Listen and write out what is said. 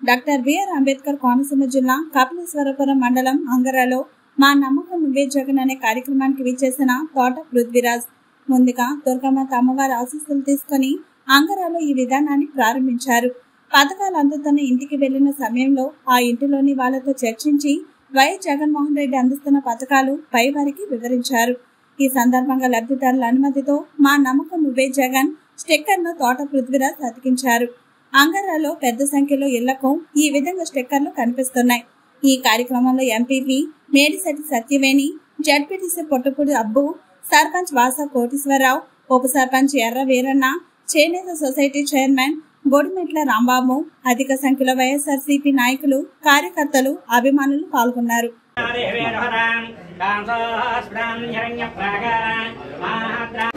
doctor BR Ambedkar Konaseema జిల్లా కపిలేశ్వరపురం మండలం అంగరాలో మా నమ్మకం నువ్వే జగన్ అనే కార్యక్రమానికి విచ్చేసిన తోట పృథ్వీరాజ్ ముందుగా దుర్గమ్మ అమ్మవారి ఆశీస్సులు తీసుకుని అంగరాలో ఈ విధానాన్ని ప్రారంభించారు పథకాలు అందుతున్న ఇంటికి వెళ్లిన సమయంలో ఆ ఇంటిలోని వాళ్ళతో చర్చించి వైఎస్ జగన్మోహన్ రెడ్డి అందిస్తున్న పథకాలు పై వారికి వివరించారు ఈ సందర్భంగా లబ్ధిదారుల అనుమతితో మా నమ్మకం నువ్వే జగన్ స్టిక్కర్ను తోట పృథ్వీరాజ్ అతికించారు అంగరాలో పెద్ద సంఖ్యలో ఇళ్లకు ఈ విధంగా స్టిక్కర్లు కనిపిస్తున్నాయి ఈ కార్యక్రమంలో ఎంపీపీ మేడిశెట్టి సత్యవేణి జడ్పీటీసీ పొట్టుపూడి అబ్బు సర్పంచ్ వాస కోటేశ్వరరావు ఉప సర్పంచ్ ఎర్ర వీరన్న చేనేత సొసైటీ చైర్మన్ గొడిమెట్ల రాంబాబు అధిక సంఖ్యలో వైఎస్ఆర్సీపీ నాయకులు కార్యకర్తలు అభిమానులు పాల్గొన్నారు దేవేరహరాం కాంసోస్ఫురం హిరణ్యప్రాకారాం మాత్రా